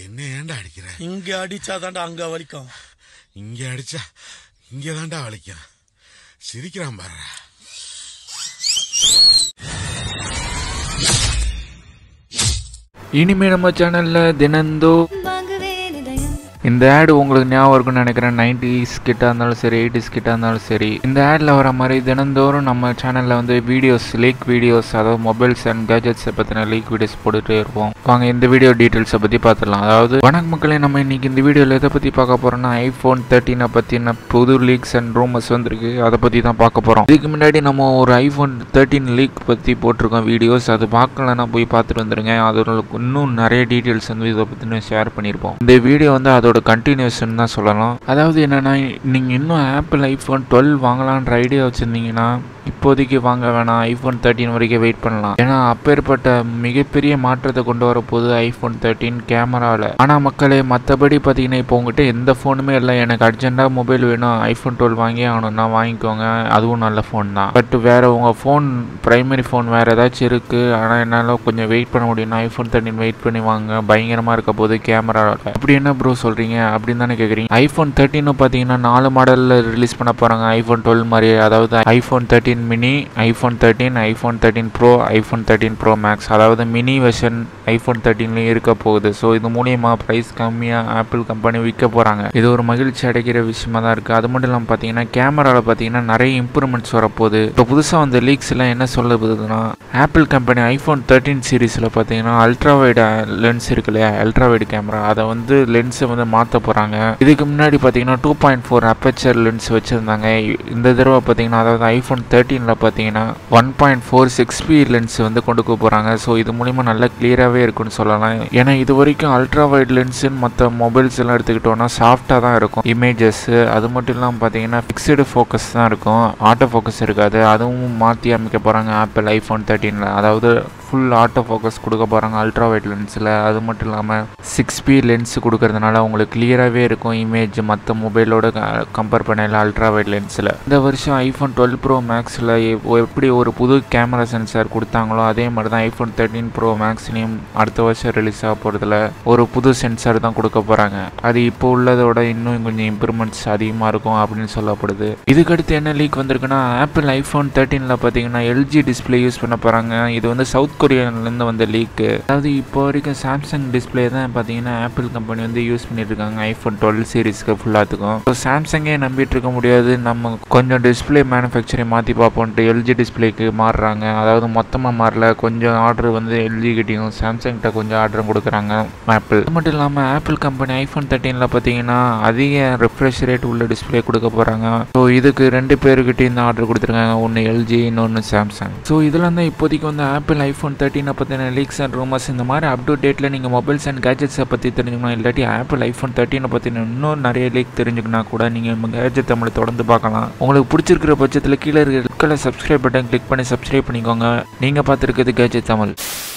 என்ன ஏன்டா அடிக்கிற இங்க அடிச்சாதான்டா அங்க வலிக்கும் இங்க அடிச்சா இங்க தான்டா வலிக்கும் சிரிக்கிறான் பாரு இனிமே நம்ம சேனல்ல தினந்தோ வாங்குவேன் இதயம் இந்த ஆடு உங்களுக்கு ஞாபகம் இருக்கும்னு நினைக்கிறேன் நைன்டிஸ் கிட்ட இருந்தாலும் சரி எயிட்டிஸ் கிட்ட இருந்தாலும் சரி இந்த ஆட்ல வர மாதிரி தினந்தோறும் நம்ம சேனல்ல வந்து வீடியோஸ் லீக் வீடியோஸ் அதாவது மொபைல்ஸ் அண்ட் கேஜெட்ஸை பத்தின லீக் வீடியோஸ் போட்டுட்டே இருப்போம் வாங்க இந்த வீடியோ டீட்டெயில்ஸை பத்தி பார்த்துடலாம் அதாவது வணக்க மக்களே நம்ம இன்னைக்கு இந்த வீடியோல எதை பத்தி பார்க்க போறோம்னா ஐபோன் தேர்ட்டீனை பத்தின புது லீக்ஸ் அண்ட் ரூமர்ஸ் வந்திருக்கு அதை பத்தி தான் பார்க்க போறோம் இதுக்கு முன்னாடி நம்ம ஒரு ஐபோன் தேர்ட்டீன் லீக் பத்தி போட்டிருக்கோம் வீடியோஸ் அது பார்க்கலன்னா போய் பார்த்துட்டு வந்துருங்க அதோட இன்னும் நிறைய டீட்டெயில்ஸ் வந்து இதை பத்தி ஷேர் பண்ணியிருப்போம் இந்த வீடியோ வந்து அதோட கண்டினியூஷன் தான் சொல்லலாம் அதாவது என்னன்னா நீங்கள் இன்னும் ஆப்பிள் ஐஃபோன் டுவெல் வாங்கலான்ற ஐடியா வச்சுருந்தீங்கன்னா இப்போதைக்கு வாங்க வேணாம் ஐஃபோன் தேர்ட்டின் வரைக்கும் வெயிட் பண்ணலாம் ஏன்னா அப்பேற்பட்ட மிகப்பெரிய மாற்றத்தை கொண்டு வர போது ஐஃபோன் தேர்ட்டின் கேமராவில் ஆனால் மக்களே மற்றபடி பார்த்தீங்கன்னா இப்போ உங்ககிட்ட எந்த ஃபோனுமே இல்லை எனக்கு அர்ஜென்ட்டாக மொபைல் வேணும் ஐஃபோன் டுவெல் வாங்கி ஆகணும்னா வாங்கிக்கோங்க அதுவும் நல்ல ஃபோன் தான் பட் வேறு உங்கள் ஃபோன் ப்ரைமரி ஃபோன் வேறு ஏதாச்சும் இருக்குது ஆனால் என்னால் கொஞ்சம் வெயிட் பண்ண முடியும்னா ஐஃபோன் தேர்ட்டின் வெயிட் பண்ணி வாங்க பயங்கரமாக இருக்க போது கேமராவில் அப்படி என்ன ப்ரோ சொல்கிறீங்க அப்படின்னு தானே கேட்குறீங்க ஐஃபோன் தேர்ட்டின்னு பார்த்தீங்கன்னா நாலு மாடலில் ரிலீஸ் பண்ண போகிறாங்க ஐஃபோன் டுவெல் மாதிரி அதாவது iPhone thirteen mini iPhone thirteen iPhone thirteen pro iPhone thirteen pro max அதாவது மினி வெர்ஷன் ஐஃபோன் தேர்ட்டின்லையும் இருக்க போகுது ஸோ இது மூலியமாக ப்ரைஸ் கம்மியாக ஆப்பிள் கம்பெனி விற்க போகிறாங்க இது ஒரு மகிழ்ச்சி அடைக்கிற விஷயமா தான் இருக்குது அது மட்டும் இல்லாமல் பார்த்தீங்கன்னா கேமராவில் பார்த்தீங்கன்னா நிறைய இம்ப்ரூவ்மெண்ட்ஸ் வரப்போகுது இப்போ புதுசாக வந்த லீக்ஸ் எல்லாம் என்ன சொல்ல போகுதுன்னா ஆப்பிள் கம்பெனி ஐஃபோன் தேர்ட்டின் சீரீஸில் பார்த்தீங்கன்னா அல்ட்ரா வைடு லென்ஸ் இருக்கு இல்லையா அல்ட்ரா வைடு கேமரா அதை வந்து லென்ஸை வந்து மாற்ற போகிறாங்க இதுக்கு முன்னாடி பார்த்தீங்கன்னா two point four aperture lens வச்சுருந்தாங்க இந்த தடவை பார்த்தீங்கன்னா அதாவது ஐஃபோன் தேர்ட்டீனில் பார்த்தீங்கன்னா one point four six P lens வந்து கொண்டு போகிறாங்க ஸோ இது மூலிமா நல்லா கிளியராகவே இருக்குன்னு சொல்லலாம் ஏன்னா இது வரைக்கும் அல்ட்ரா வைட் லென்ஸுன்னு மற்ற மொபைல்ஸ் எல்லாம் எடுத்துக்கிட்டோம்னா சாஃப்டாக தான் இருக்கும் இமேஜஸ் அது மட்டும் இல்லாமல் பார்த்தீங்கன்னா ஃபிக்ஸ்டு ஃபோக்கஸ் தான் இருக்கும் ஆட்டோ ஃபோக்கஸ் இருக்காது அதுவும் மாற்றி அமைக்க போகிறாங்க ஆப்பிள் ஐஃபோன் தேர்ட்டீனில் அதாவது ஃபுல் ஆட்டோ ஃபோக்கஸ் கொடுக்க போகிறாங்க அல்ட்ரா வைட் லென்ஸில் அது மட்டும் இல்லாமல் சிக்ஸ் பி லென்ஸ் கொடுக்கறதுனால உங்களுக்கு கிளியராகவே இருக்கும் இமேஜ் மற்ற மொபைலோட கம்பேர் பண்ணல அல்ட்ரா வைட் லென்ஸில் இந்த வருஷம் ஐஃபோன் டுவெல் ப்ரோ மேக்ஸில் எப்படி ஒரு புது கேமரா சென்சார் கொடுத்தாங்களோ அதே மாதிரி தான் ஐஃபோன் தேர்ட்டின் ப்ரோ மேக்ஸ்லேயும் அடுத்த வருஷம் ரிலீஸ் ஆக போகிறதுல ஒரு புது சென்சார் தான் கொடுக்க போகிறாங்க அது இப்போ உள்ளதோட இன்னும் கொஞ்சம் இம்ப்ரூவ்மெண்ட்ஸ் அதிகமாக இருக்கும் அப்படின்னு சொல்லப்படுது இதுக்கடுத்து என்ன லீக் வந்திருக்குன்னா ஆப்பிள் ஐஃபோன் தேர்ட்டீனில் பார்த்தீங்கன்னா எல்ஜி டிஸ்பிளே யூஸ் பண்ண போகிறாங்க இது வந்து சவுத் கொரியாலேருந்து வந்த லீக்கு அதாவது இப்போ வரைக்கும் சாம்சங் டிஸ்பிளே தான் பார்த்தீங்கன்னா ஆப்பிள் கம்பெனி வந்து யூஸ் பண்ணிட்டு இருக்காங்க ஐஃபோன் டுவெல் சீரிஸ்க்கு ஃபுல்லாத்துக்கும் ஸோ சாம்சங்கே நம்பிட்டு இருக்க முடியாது நம்ம கொஞ்சம் டிஸ்பிளே மேனுஃபேக்சரிங் மாற்றி பார்ப்போன்ட்டு எல்ஜி டிஸ்பிளேக்கு மாறுறாங்க அதாவது மொத்தமாக மாறல கொஞ்சம் ஆர்டர் வந்து எல்ஜி கிட்டையும் சாம்சங்கிட்ட கொஞ்சம் ஆர்டரும் கொடுக்குறாங்க ஆப்பிள் அது மட்டும் இல்லாமல் ஆப்பிள் கம்பெனி ஐஃபோன் தேர்ட்டீனில் பார்த்தீங்கன்னா அதிக ரெஃப்ரெஷ் ரேட் உள்ள டிஸ்பிளே கொடுக்க போகிறாங்க ஸோ இதுக்கு ரெண்டு பேருக்கிட்டையும் இந்த ஆர்டர் கொடுத்துருக்காங்க ஒன்று எல்ஜி இன்னொன்று சாம்சங் ஸோ இதெல்லாம் தான் இப்போதைக்கு வந்து ஆப்பிள் ஐஃபோன் தேர்ட்டினை பற்றின லீக்ஸ் அண்ட் ரூமர்ஸ் இந்த மாதிரி அப் டு டேட்டில் நீங்கள் மொபைல்ஸ் அண்ட் கேஜெட்ஸை பற்றி தெரிஞ்சுக்கணும் இல்லாட்டி ஆப்பிள் ஐஃபோன் தேர்ட்டினை பற்றின இன்னும் நிறைய லீக் தெரிஞ்சுக்கணும் கூட நீங்கள் கேஜெட் தமிழை தொடர்ந்து பார்க்கலாம் உங்களுக்கு பிடிச்சிருக்கிற பட்சத்தில் கீழே இருக்கிற சப்ஸ்கிரைப் பட்டன் கிளிக் பண்ணி சப்ஸ்கிரைப் பண்ணிக்கோங்க நீங்கள் பார்த்துருக்கிறது கேஜெட் தமிழ்